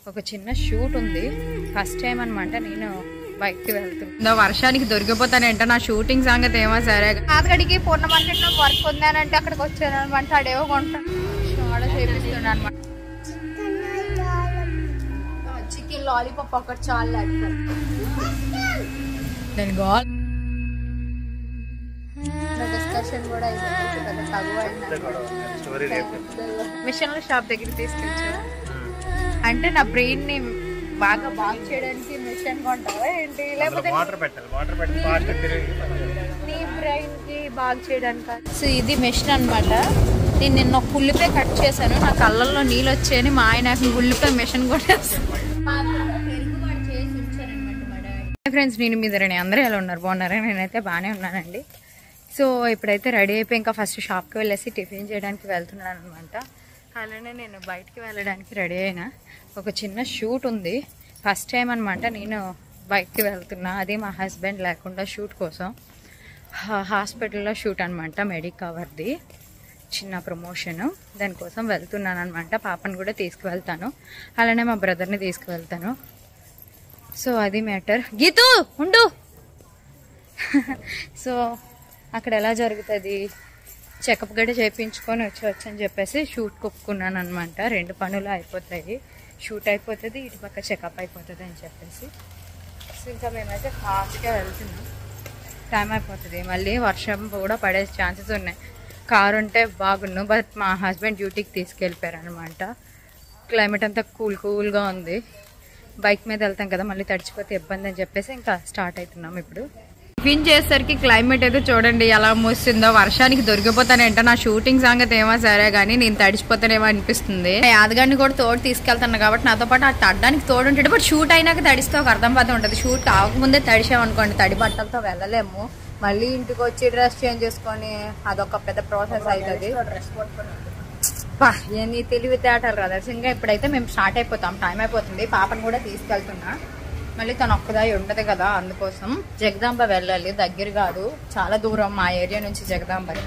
ఒక చిన్న షూట్ ఉంది ఫస్ట్ టైం అనమాట నేను బయటికి వెళ్తున్నా వర్షానికి దొరికిపోతానంట నా షూటింగ్ సంగతి ఏమో సరే అక్కడికి పూర్ణ మార్కెట్ లో వర్క్ ఉందానంటే అక్కడికి వచ్చాను అనమాట అడేవో కొంటాను ఆర్డర్ చేపిస్తున్నాను అనమాట చికెన్ లాలీపాప్ ఒకటి చాలా నేను గోల్ డిస్కషన్ కూడా అయింది పెద్ద తగువ మిషన్ షాప్ దగ్గర తీసుకొచ్చారు అంటే నా బ్రెయిన్ ని బాగా బాగు చేయడానికి మిషన్ కొంటావా ఏంటి లేకపోతే వాటర్ పెట్టాలి వాటర్ పెట్టి ఫాస్ట్ తిరిగి నీ బ్రెయిన్ కి బాగు చేయడానికి సో ఇది మెషిన్ అన్నమాట నేను నిన్న ఒక ఉల్లిపాయ కట్ చేశాను నా కళ్ళల్లో నీళ్ళు వచ్చాయని మా ఆయన ఉల్లిపాయ మెషిన్ కూడా ఫ్రెండ్స్ నేను మీ ధరణి అందరూ ఎలా ఉన్నారు బాగున్నారా నేనైతే బాగానే ఉన్నానండి సో ఇప్పుడైతే రెడీ అయిపోయి ఇంకా ఫస్ట్ షాప్కి వెళ్ళేసి టిఫిన్ చేయడానికి వెళ్తున్నాను అనమాట అలానే నేను బయటికి వెళ్ళడానికి రెడీ అయినా ఒక చిన్న షూట్ ఉంది ఫస్ట్ టైం అనమాట నేను బయటికి వెళ్తున్నా అది మా హస్బెండ్ లేకుండా షూట్ కోసం హా- హాస్పిటల్లో షూట్ అనమాట మెడికవర్ది చిన్న ప్రమోషన్ దానికోసం వెళ్తున్నాను అనమాట పాపను కూడా తీసుకువెళ్తాను అలానే మా బ్రదర్ని తీసుకువెళ్తాను సో అది మ్యాటర్ గీతు ఉండు సో అక్కడ ఎలా జరుగుతుంది చెకప్ గడ్డ చేయించుకొని వచ్చి అని చెప్పేసి షూట్ కొప్పుకున్నాను అనమాట రెండు పనులు అయిపోతాయి షూట్ అయిపోతుంది ఇటు పక్క చెకప్ అయిపోతుంది అని చెప్పేసి సో ఇంకా మేమైతే ఫాస్ట్గా వెళ్తున్నాం టైం అయిపోతుంది మళ్ళీ వర్షం కూడా పడే ఛాన్సెస్ ఉన్నాయి కారు ఉంటే బాగుండు బట్ మా హస్బెండ్ డ్యూటీకి తీసుకెళ్ళిపోయారు అనమాట క్లైమేట్ అంతా కూల్ కూల్గా ఉంది బైక్ మీద వెళ్తాం కదా మళ్ళీ తడిచిపోతే ఇబ్బంది అని చెప్పేసి ఇంకా స్టార్ట్ అవుతున్నాం ఇప్పుడు టిఫిన్ చేసేసరికి క్లైమేట్ అయితే చూడండి ఎలా మూస్తుందో వర్షానికి దొరికిపోతానంట నా షూటింగ్ సంగతి ఏమో సరే కానీ నేను తడిచిపోతానేమో అనిపిస్తుంది యాదగాడిని కూడా తోడు తీసుకెళ్తాను కాబట్టి నాతో పాటు ఆ తడ్డానికి తోడు ఉంటాడు బట్ షూట్ అయినాక తడిస్తే ఒక అర్థం పద్ధం ఉంటుంది షూట్ కాకముందే తడిసామనుకోండి తడి బట్టలతో వెళ్ళలేము మళ్ళీ ఇంటికి వచ్చి డ్రెస్ చేంజ్ చేసుకొని అదొక పెద్ద ప్రాసెస్ అవుతుంది బా ఎన్ని తెలివితేటలు కదా ఇంకా ఇప్పుడైతే మేము స్టార్ట్ అయిపోతాం టైం అయిపోతుంది పాపను కూడా తీసుకెళ్తున్నా మళ్ళీ తను ఒక్కదాయి ఉండదు కదా అందుకోసం జగదాంబ వెళ్ళాలి దగ్గర కాదు చాలా దూరం మా ఏరియా నుంచి జగదాంబకి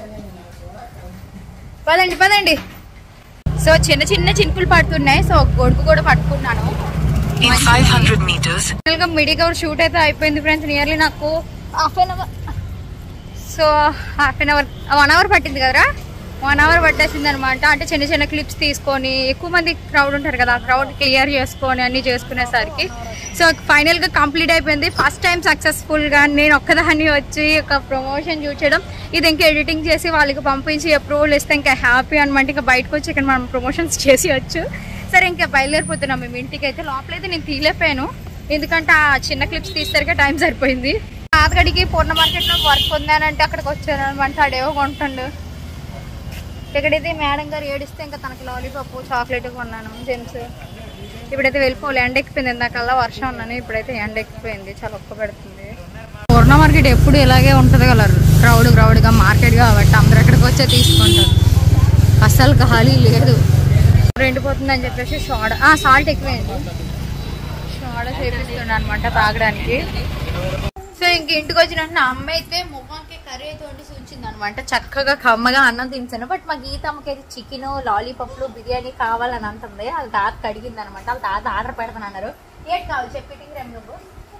పదండి పదండి సో చిన్న చిన్న చినుకులు పడుతున్నాయి సో ఒక గొడుగు కూడా పట్టుకున్నాను In 500 meters, గా మిడిగా షూట్ అయితే అయిపోయింది ఫ్రెండ్స్ నియర్లీ నాకు half an hour so half an hour one hour పట్టింది కదరా వన్ అవర్ పట్టేసింది అనమాట అంటే చిన్న చిన్న క్లిప్స్ తీసుకొని ఎక్కువ మంది క్రౌడ్ ఉంటారు కదా క్రౌడ్ క్లియర్ చేసుకొని అన్ని చేసుకునేసరికి సో ఫైనల్ గా కంప్లీట్ అయిపోయింది ఫస్ట్ టైం సక్సెస్ఫుల్ గా నేను ఒక్కదాన్ని వచ్చి ఒక ప్రమోషన్ చూపించడం ఇది ఇంకా ఎడిటింగ్ చేసి వాళ్ళకి పంపించి అప్రూవల్ ఇస్తే ఇంకా హ్యాపీ అనమాట ఇంకా బయటకు వచ్చి ఇక్కడ మనం ప్రమోషన్స్ చేసి వచ్చు సరే ఇంకా బయలుదేరిపోతున్నాం మేము ఇంటికి అయితే లోపలైతే నేను తీయలేకపోయాను ఎందుకంటే ఆ చిన్న క్లిప్స్ తీసేసరికి టైం సరిపోయింది ఆదగడికి పూర్ణ మార్కెట్ లో వర్క్ ఉందానంటే అక్కడికి వచ్చాను అనమాట ఆడేవో కొంటుండు ఇక్కడైతే మేడం గారు ఏడిస్తే ఇంకా తనకి లాలీపాప్ చాక్లెట్ కొన్నాను జెమ్స్ ఇప్పుడైతే వెళ్ళిపోవాలి ఎండ ఎక్కిపోయింది ఇందాకల్లా వర్షం ఉన్నాను ఇప్పుడైతే ఎండ ఎక్కిపోయింది చాలా ఒక్క పెడుతుంది పూర్ణ మార్కెట్ ఎప్పుడు ఇలాగే ఉంటుంది కదా క్రౌడ్ క్రౌడ్గా మార్కెట్ కాబట్టి అందరు ఎక్కడికి వచ్చే తీసుకుంటారు అస్సలు ఖాళీ లేదు ఎండిపోతుందని చెప్పేసి సోడా ఆ, సాల్ట్ ఎక్కువేయండి సోడా చేపిస్తుండ అనమాట తాగడానికి సో ఇంక ఇంటికి వచ్చిన వెంటనే అమ్మ అయితే ముఖంకి కర్రీ అయితే వండి ఉంచింది అనమాట చక్కగా కమ్మగా అన్నం తింటాను బట్ మా గీత అమ్మకి అయితే చికెన్ లాలీపాప్లు బిర్యానీ కావాలని అంటుంది అది తాత కడిగింది అనమాట వాళ్ళ తాత ఆర్డర్ పెడతాను అన్నారు ఏంటి కావాలి చెప్పి రేమ్ నువ్వు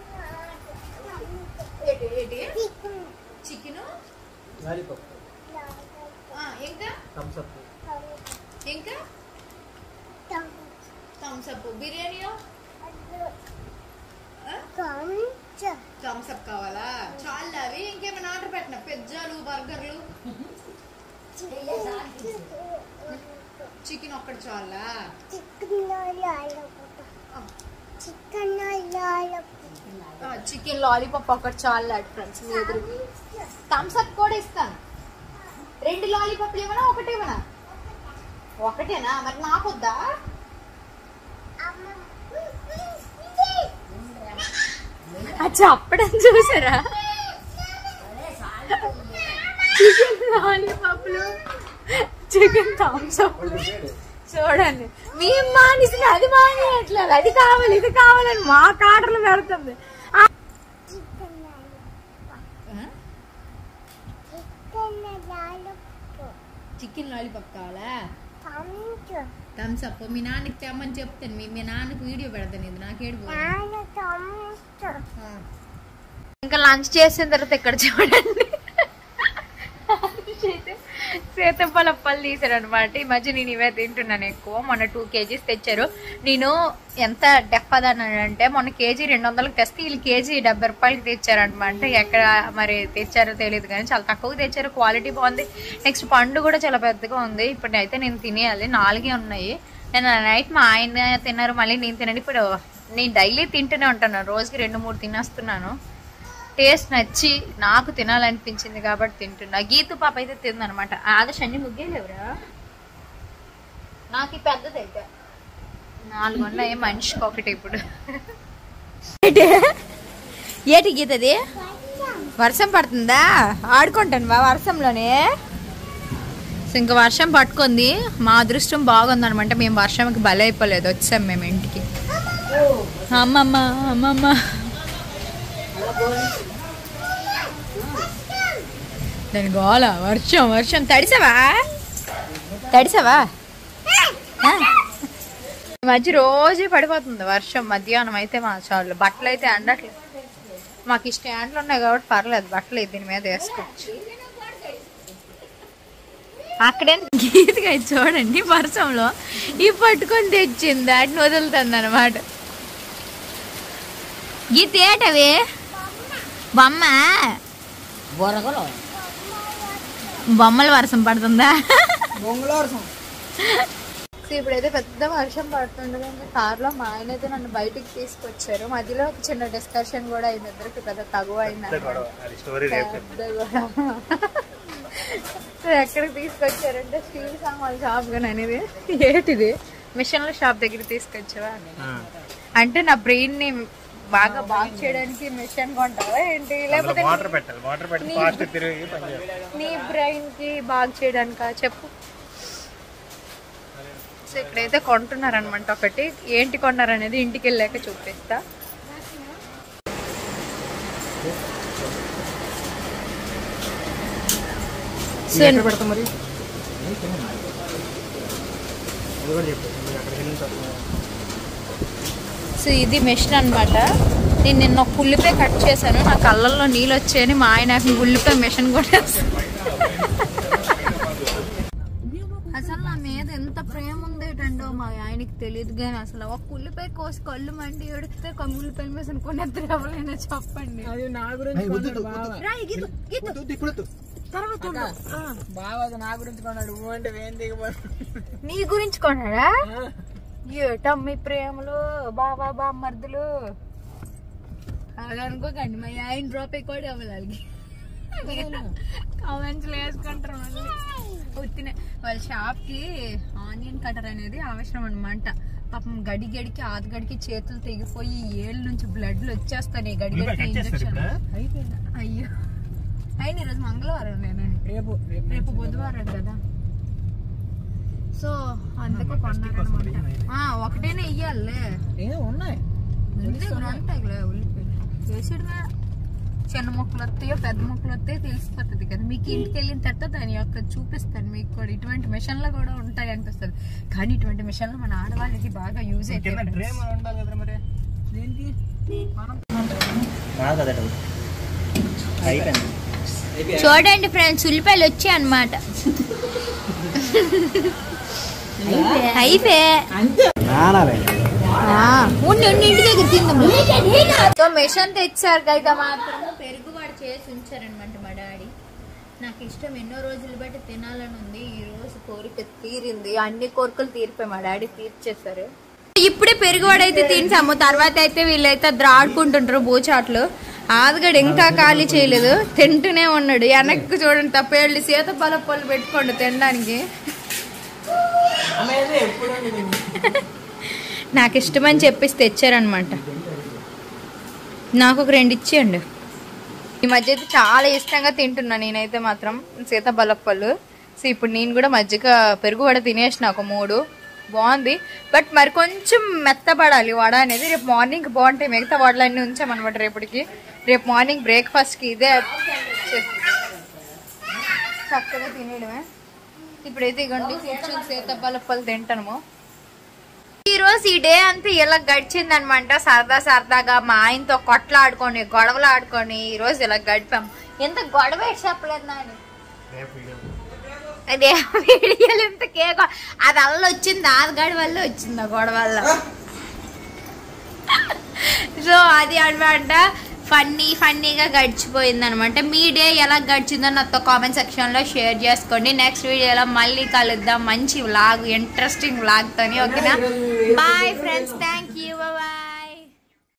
ఏంటి ఏంటి చికెన్ ఇంకా ఇంకా Thums Up biryani Thums Up కావాలా చాలా అవి ఇంకేమైనా ఆర్డర్ పెట్టిన పిజ్జాలు బర్గర్లు చికెన్ ఒక్కటి చాలా చికెన్ లాలీపాప్ ఒకటి చాలా ఫ్రెండ్స్ మీ ఎదురు థమ్స్ అప్ కూడా ఇస్తాను రెండు లాలీపాప్లు ఇవ్వనా ఒకటి ఇవ్వనా ఒకటేనా మరి నాకొద్దా అచ్చా అప్పుడే చూసారా చికెన్ లాలీపాప్లు చికెన్ థమ్స్ అప్లు చూడండి మీ మానేసి అది మానేయట్లేదు అది కావాలి ఇది కావాలని మా కాటర్లు పెడుతుంది ఆ- చికెన్ లాలీపాప్ కావాలా థమ్స్ అప్ మీ నాన్నకి తెమ్మని చెప్తాను మీ మీ నాన్నకి వీడియో పెడతాను ఇది నాకేడు ఇంకా లంచ్ చేసిన తర్వాత ఇక్కడ చూడండి సీతప్పలప్పలు తీసారు అనమాట ఈ మధ్య నేను ఇవే తింటున్నాను ఎక్కువ మొన్న టూ కేజీస్ తెచ్చారు నేను ఎంత డెప్పదన్నానంటే మొన్న కేజీ రెండు వందలకు తెస్తే వీళ్ళు కేజీ డెబ్బై రూపాయలకి తెచ్చారనమాట ఎక్కడ మరి తెచ్చారో తెలియదు కానీ చాలా తక్కువ తెచ్చారు క్వాలిటీ బాగుంది నెక్స్ట్ పండు కూడా చాలా పెద్దగా ఉంది ఇప్పుడు అయితే నేను తినేయాలి నాలుగే ఉన్నాయి నేను నైట్ మా ఆయన తిన్నారు మళ్ళీ నేను తినండి ఇప్పుడు నేను డైలీ తింటూనే ఉంటాను రోజుకి రెండు మూడు తినేస్తున్నాను టేస్ట్ నచ్చి నాకు తినాలనిపించింది కాబట్టి తింటున్నా గీతు పాప అయితే తిందనమాట ఆదర్శ అన్ని ముగ్గేలేవురా నాకు ఈ పెద్దది అయితే నాలుగు ఉన్నాయి మనిషికి ఒకటి ఇప్పుడు ఏటి గీతది వర్షం పడుతుందా ఆడుకుంటాను బా వర్షంలోనే సో ఇంకా వర్షం పట్టుకుంది మా అదృష్టం బాగుందనమాట మేము వర్షంకి బలైపోలేదు వచ్చాం మేము ఇంటికి అమ్మమ్మ అమ్మమ్మ దాని గోల వర్షం వర్షం తడిసావా తడిసావా ఆ. ఈ మధ్య రోజు పడిపోతుంది వర్షం మధ్యాహ్నం అయితే మా చాలు బట్టలు అయితే ఎండట్లేదు మాకు ఈ స్టాండ్లు ఉన్నాయి కాబట్టి పర్లేదు బట్టలు దీని మీద వేసుకోవచ్చు అక్కడే గీతగా చూడండి వర్షంలో ఈ పట్టుకొని తెచ్చింది వాటిని వదులుతుంది అనమాట గీత ఏటవి బొమ్మ బొమ్మల వర్షం పడుతుందా సో ఇప్పుడైతే పెద్ద వర్షం పడుతుండగా ఇంకా కార్లో మా ఆయన అయితే నన్ను బయటికి తీసుకొచ్చారు మధ్యలో ఒక చిన్న డిస్కషన్ కూడా అయింది ఇద్దరికి పెద్ద తగువ అయింది పెద్ద గొడవ అది స్టోరీ రేపు చెప్తాను. పెద్ద గొడవ. సో ఎక్కడికి తీసుకొచ్చారంటే స్టీల్ సామాన్ షాప్ కానీ అనేది ఏంటిది మిషన్ల షాప్ దగ్గర తీసుకొచ్చావా ఉమ్. అంటే నా బ్రెయిన్ ని బాగా బాగు చేయడానికి మిషన్ కొంటావా ఏంటి అందులో లేకపోతే మోటార్ పెట్టాలి మోటార్ పెట్టి ఫాస్ట్ తిరిగి పని చేయాలి నీ బ్రెయిన్ కి బాగు చేయడానికా చెప్పు సో ఇక్కడైతే కొంటున్నారనమాట ఒకటి ఏంటి కొన్నారనేది ఇంటికి వెళ్ళాక చూపిస్తా సో ఎక్కడ పెడతాం మరి అది కూడా చెప్పు మీరు అక్కడికి వెళ్ళిన తర్వాత సో ఇది మెషిన్ అన్నమాట నేను నిన్న ఒక ఉల్లిపాయ కట్ చేశాను నా కళ్ళల్లో నీళ్ళు వచ్చాయని మా ఆయన నాకు ఉల్లిపాయ మెషిన్ కూడా అసలు నా మీద ఎంత ప్రేమ ఉందేటండో మా ఆయనకి తెలియదు కానీ అసలు ఒక ఉల్లిపాయ కోసి కళ్ళు మండి ఎడితే ఒక ఉల్లిపాయ మెషిన్ కొనేద్దరు ఎవరైనా చెప్పండి రా, ఈ గీతు, గీతు. తర్వాత ఉండు. ఆ. నీ గురించి కొన్నాడా ఏటమ్మి ప్రేమలు బాబా బామ్మర్దులు అలా అనుకోకండి మా ఆయన డ్రాప్ అయ్యి కూడా అవ్వాలి కామెంట్స్ వేసుకుంటారు మళ్ళీ ఉత్తినే వాళ్ళ షాప్ కి ఆనియన్ కటర్ అనేది అవసరం అనమాట పాపం గడి గడికి ఆది గడికి చేతులు తెగిపోయి ఏళ్ళ నుంచి బ్లడ్లు వచ్చేస్తాయి ఈ గడి ఉల్లిపాయ గడికి కట్ చేస్తారు ఇంజక్షన్ ఇప్పుడు అయ్యో అయిన ఈరోజు మంగళవారం నేనండి రేపు రేపు రేపు బుధవారం కదా సో అందుకే కొన్నారనమాట ఆ, ఒకటేనే ఇయ్యాలే ఏ ఉన్నాయి ఇంటి దగ్గర ఉంటాయిలే ఉల్లిపాయలు వేసాడుగా చిన్న మొక్కలు వస్తాయో పెద్ద మొక్కలు వస్తాయో తెలిసిపోతుంది కదా మీకు ఇంటికి వెళ్ళిన తర్వాత దాని యొక్క చూపిస్తాను మీకు కూడా ఇటువంటి మిషన్లు కూడా ఉంటాయి అనిపిస్తుంది కానీ ఇటువంటి మిషన్లు మన ఆడవాళ్ళకి బాగా యూజ్ కింద అవుతాయి డ్రే మన ఉండాలి కదా మరి దేనికి కాదు కదా అయిపోయింది చూడండి ఫ్రెండ్స్ ఉల్లిపాయలు వచ్చాయి అనమాట అయిపోయి ఉండి ఉండి ఇంటి దగ్గర తిందాం సో మిషన్ తెచ్చారు కదా మాత్రం పెరుగు వాడు చేసి ఉంచారనమాట మా డాడీ నాకు ఇష్టం ఎన్నో రోజులు బట్టి తినాలని ఉంది ఈ రోజు కోరిక తీరింది అన్ని కోరికలు తీరిపోయి మా డాడీ తీర్చేశారు ఇప్పుడే పెరుగువాడైతే తింటాము తర్వాత అయితే వీళ్ళైతే ద్రాడుకుంటుంటారు బూచాట్లు ఆదిగడు ఇంకా ఖాళీ చేయలేదు తింటూనే ఉన్నాడు వెనక్కి చూడండి తప్పేళ్ళు సీత పళ్ళు పెట్టుకోండి తినడానికి నాకు ఇష్టమని చెప్పేసి తెచ్చారనమాట నాకు ఒక రెండు ఇచ్చేయండి ఈ మధ్య అయితే చాలా ఇష్టంగా తింటున్నా నేనైతే మాత్రం సీతాఫలప్పళ్ళు సో ఇప్పుడు నేను కూడా మజ్జిగ పెరుగు వడ తినేసిన ఒక మూడు బాగుంది బట్ మరి కొంచెం మెత్తపడాలి వడ అనేది రేపు మార్నింగ్ బాగుంటాయి మిగతా వడలన్నీ ఉంచామన్నమాట రేపటికి రేపు మార్నింగ్ బ్రేక్ఫాస్ట్కి ఇదే చే- చక్కగా తినేయడమే ఇప్పుడైతే ఇగోండి కూర్చొని సీతాఫలప్పలు తింటాము ఈ రోజు ఈ డే అంతా ఇలా గడిచింది అనమాట సరదా సరదాగా మా ఆయనతో కొట్లాడుకొని గొడవలు ఆడుకొని ఈ రోజు ఇలా గడిపాం ఎంత గొడవ ఏంటి చెప్పలేదు నాని రేపు వీడియో అదే వీడియోలు ఎంత కేక్ అది అల్ల వచ్చింది ఆదిగాడి వల్ల వచ్చింది ఆ గొడవ వల్ల సో అది అనమాట ఫన్నీ ఫన్నీగా గడిచిపోయింది అనమాట మీ డే ఎలా గడిచిందో నాతో కామెంట్ సెక్షన్లో షేర్ చేసుకోండి నెక్స్ట్ వీడియోలో మళ్ళీ కలుద్దాం మంచి వ్లాగ్ ఇంట్రెస్టింగ్ వ్లాగ్తోని ఓకేనా బాయ్ ఫ్రెండ్స్ థ్యాంక్